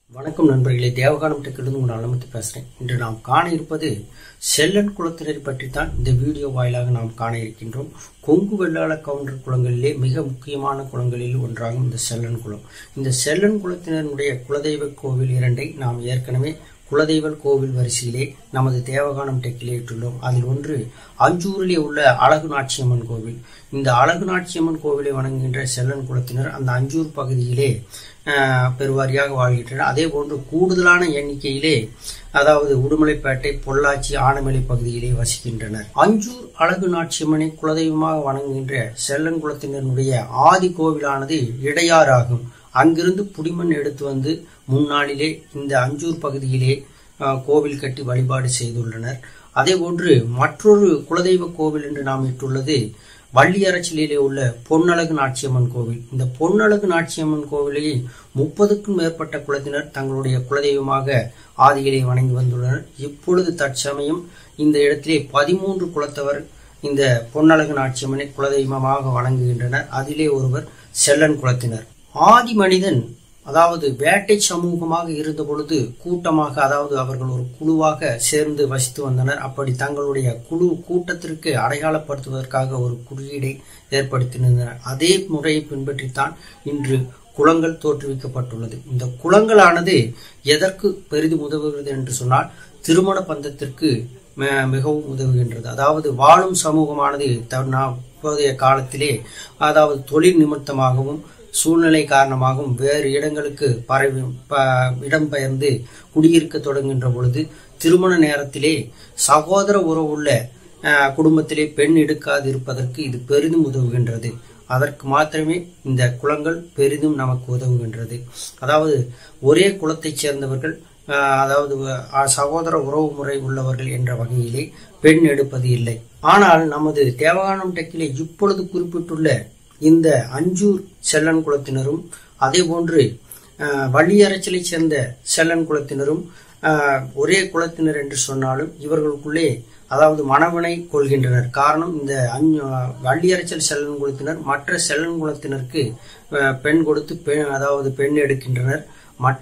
வணக்கம் நண்பர்களே தேவகானம் டெக்கிலிருந்து உங்கள் அனுமதி பேசுகிறேன் இன்று நாம் காண இருப்பது செல்லன் குளத்தினர் பற்றித்தான் இந்த வீடியோ வாயிலாக நாம் காண இருக்கின்றோம் கொங்கு வெள்ளாள கவுண்டர் குளங்களிலே மிக முக்கியமான குளங்களில் ஒன்றாகும் இந்த செல்லன் குளம் இந்த செல்லன் குளத்தினருடைய குலதெய்வ கோவில் இரண்டை நாம் ஏற்கனவே குலதெய்வ கோவில் வரிசையிலே நமது தேவகானம் டெக்கிலே இட்டுள்ளோம் அதில் ஒன்று அஞ்சூரிலே உள்ள அழகு நாச்சியம்மன் கோவில் இந்த அழகு நாச்சியம்மன் கோவிலை வணங்குகின்ற செல்லன் குலத்தினர் அந்த அஞ்சூர் பகுதியிலே ஆஹ், பெருவாரியாக வாழ்கின்றனர் அதே போன்று கூடுதலான எண்ணிக்கையிலே அதாவது உடுமலைப்பேட்டை பொள்ளாச்சி ஆனமலை பகுதியிலே வசிக்கின்றனர் அஞ்சூர் அழகு நாச்சியம்மனை குலதெய்வமாக வணங்குகின்ற செல்லன் குலத்தினருடைய ஆதி கோவிலானது இடையாறு ஆகும் அங்கிருந்து புடிமண் எடுத்து வந்து முன்னாளிலே இந்த அஞ்சூர் பகுதியிலே ஆஹ், கோவில் கட்டி வழிபாடு செய்துள்ளனர் அதே போன்று மற்றொரு குலதெய்வ கோவில் என்று நாம் இட்டுள்ளது வள்ளியரச்சிலே உள்ள பொன்னழகு நாச்சியம்மன் கோவில் இந்த பொன்னழகு நாச்சியம்மன் கோவிலில் முப்பதுக்கும் மேற்பட்ட குலத்தினர் தங்களுடைய குலதெய்வமாக ஆதிகளை வணங்கி வந்துள்ளனர் இப்பொழுது தற்சமயம் இந்த இடத்திலே பதிமூன்று குலத்தவர் இந்த பொன்னழகு நாச்சியம்மனை குலதெய்வமாக வணங்குகின்றனர் அதிலே ஒருவர் செல்லன் குலத்தினர் ஆதி மனிதன் அதாவது வேட்டை சமூகமாக இருந்த பொழுது கூட்டமாக அதாவது அவர்கள் ஒரு குழுவாக சேர்ந்து வசித்து வந்தனர் அப்படி தங்களுடைய குழு கூட்டத்திற்கு அடையாளப்படுத்துவதற்காக ஒரு குறியீடை ஏற்படுத்தினர் அதே முறையை பின்பற்றித்தான் இன்று குளங்கள் தோற்றுவிக்கப்பட்டுள்ளது இந்த குளங்களானது எதற்கு பெரிதும் உதவுகிறது என்று சொன்னால் திருமண பந்தத்திற்கு ம- மிகவும் உதவுகின்றது அதாவது வாழும் சமூகமானது த- நா- இப்போதைய காலத்திலே அதாவது தொழில் நிமித்தமாகவும் சூழ்நிலை காரணமாகவும் வேறு இடங்களுக்கு பரவி ப- இடம்பெயர்ந்து குடியிருக்க தொடங்குகின்ற பொழுது திருமண நேரத்திலே சகோதர உறவுள்ள அஹ், குடும்பத்திலே பெண் எடுக்காது இருப்பதற்கு இது பெரிதும் உதவுகின்றது அதற்கு மாத்திரமே இந்த குலங்கள் பெரிதும் நமக்கு உதவுகின்றது அதாவது ஒரே குலத்தைச் சேர்ந்தவர்கள் ஆஹ் அதாவது அஹ் சகோதர உறவு முறை உள்ளவர்கள் என்ற வகையிலே பெண் எடுப்பது இல்லை ஆனால் நமது தேவகானம் டெக்கிலே இப்பொழுது குறிப்பிட்டுள்ள இந்த அஞ்சூர் செல்லன் குலத்தினரும் அதே போன்று ஆஹ் வள்ளியரச்சலைச் சேர்ந்த செல்லன் குலத்தினரும் ஆஹ் ஒரே குலத்தினர் என்று சொன்னாலும் இவர்களுக்குள்ளே அதாவது மனவினை கொள்கின்றனர் காரணம் இந்த அஞ்சு வள்ளியரச்சல் செல்லன் குலத்தினர் மற்ற செல்லன் குலத்தினருக்கு ஆஹ் பெண் கொடுத்து பெண் அதாவது பெண் எடுக்கின்றனர் மற்ற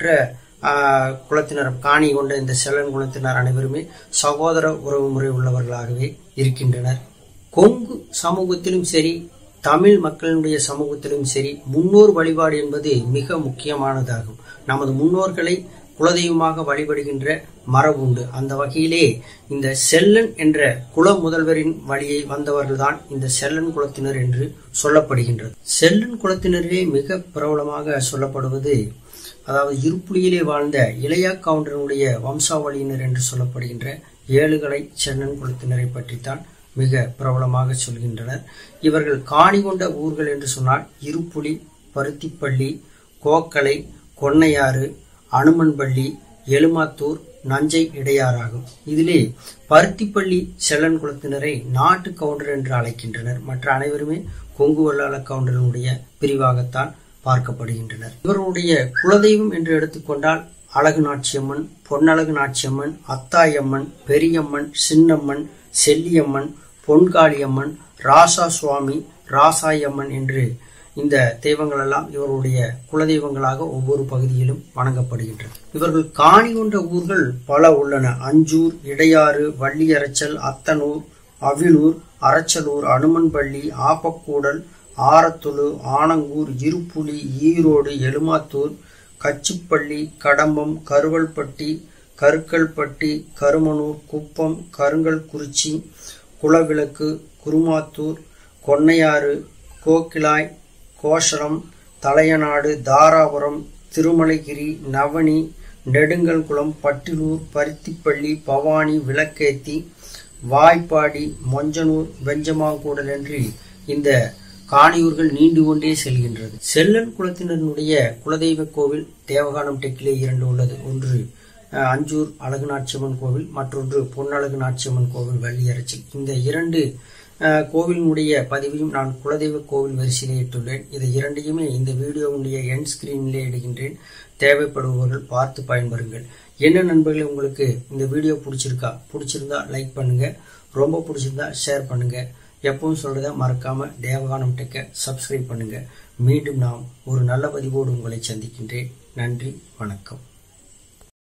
ஆஹ் குலத்தினர் காணி கொண்ட இந்த செல்லன் குலத்தினர் அனைவருமே சகோதர உறவு முறை உள்ளவர்களாகவே இருக்கின்றனர் கொங்கு சமூகத்திலும் சரி தமிழ் மக்களுடைய சமூகத்திலும் சரி முன்னோர் வழிபாடு என்பது மிக முக்கியமானதாகும் நமது முன்னோர்களை குலதெய்வமாக வழிபடுகின்ற மரபு உண்டு அந்த வகையிலே இந்த செல்லன் என்ற குல முதல்வரின் வழியை வந்தவர்கள்தான் இந்த செல்லன் குலத்தினர் என்று சொல்லப்படுகின்றது செல்லன் குலத்தினரிலே மிக பிரபலமாக சொல்லப்படுவது அதாவது இருப்புலியிலே வாழ்ந்த இளையா கவுண்டனுடைய வம்சாவளியினர் என்று சொல்லப்படுகின்ற ஏழுகலை சென்னன் குலத்தினரை பற்றித்தான் மிக பிரபலமாக சொல்கின்றனர் இவர்கள் காணி கொண்ட ஊர்கள் என்று சொன்னால் இருப்புலி பருத்திப்பள்ளி கோக்கலை கொன்னையாறு அனுமன்பள்ளி எலுமாத்தூர் நஞ்சை இடையாறாகும் இதிலே பருத்திப்பள்ளி செல்லன் குலத்தினரை நாட்டு கவுண்டர் என்று அழைக்கின்றனர் மற்ற அனைவருமே கொங்கு வல்லாள கவுண்டர்களுடைய பிரிவாகத்தான் பார்க்கப்படுகின்றனர் இவர்களுடைய குலதெய்வம் என்று எடுத்துக்கொண்டால் அழகு நாச்சியம்மன் பொன்னழகு நாச்சியம்மன் அத்தாயம்மன் பெரியம்மன் சின்னம்மன் செல்லியம்மன் பொன்காளியம்மன் ராசா சுவாமி ராசாயம்மன் என்று இந்த தெய்வங்கள் எல்லாம் இவருடைய குலதெய்வங்களாக ஒவ்வொரு பகுதியிலும் வணங்கப்படுகின்றன இவர்கள் காணி கொண்ட ஊர்கள் பல உள்ளன அஞ்சூர் இடையாறு வள்ளியரைச்சல் அத்தனூர் அவிலூர் அரச்சலூர் அனுமன்பள்ளி ஆப்பக்கூடல் ஆரத்துளு ஆனங்கூர் இருப்புலி ஈரோடு எலுமாத்தூர் கச்சிப்பள்ளி கடம்பம் கருவல்பட்டி கருக்கல்பட்டி கருமனூர் குப்பம் கருங்கல்குறிச்சி குளவிளக்கு குருமாத்தூர் கொன்னையாறு கோக்கிலாய் கோஷரம் தலையநாடு தாராபுரம் திருமலைகிரி நவனி நெடுங்கல்குளம் பட்டிலூர் பருத்திப்பள்ளி பவானி விளக்கேத்தி வாய்ப்பாடி மொஞ்சனூர் வெஞ்சமாங்கூடல் என்று இந்த காணியூர்கள் நீண்டு கொண்டே செல்கின்றது செல்லன் குலத்தினருடைய குலதெய்வ கோவில் தேவகானம் டெக்கிலே இரண்டு உள்ளது ஒன்று அஹ், அஞ்சூர் அழகு நாச்சியம்மன் கோவில் மற்றொன்று பொன்னழகு நாச்சியம்மன் கோவில் வள்ளியரச்சி இந்த இரண்டு அஹ், கோவிலினுடைய பதிவையும் நான் குலதெய்வ கோவில் வரிசையிலே இட்டுள்ளேன் இதை இரண்டையுமே இந்த வீடியோவுடைய என் ஸ்கிரீனிலே இடுகின்றேன் தேவைப்படுபவர்கள் பார்த்து பயன்பெறுங்கள் என்ன நண்பர்களே உங்களுக்கு இந்த வீடியோ பிடிச்சிருக்கா பிடிச்சிருந்தா லைக் பண்ணுங்க ரொம்ப பிடிச்சிருந்தா ஷேர் பண்ணுங்க எப்பவும் சொல்றத மறக்காம தேவகானம் டெக்க சப்ஸ்கிரைப் பண்ணுங்க மீண்டும் நாம் ஒரு நல்ல பதிவோடு உங்களை சந்திக்கின்றேன் நன்றி வணக்கம்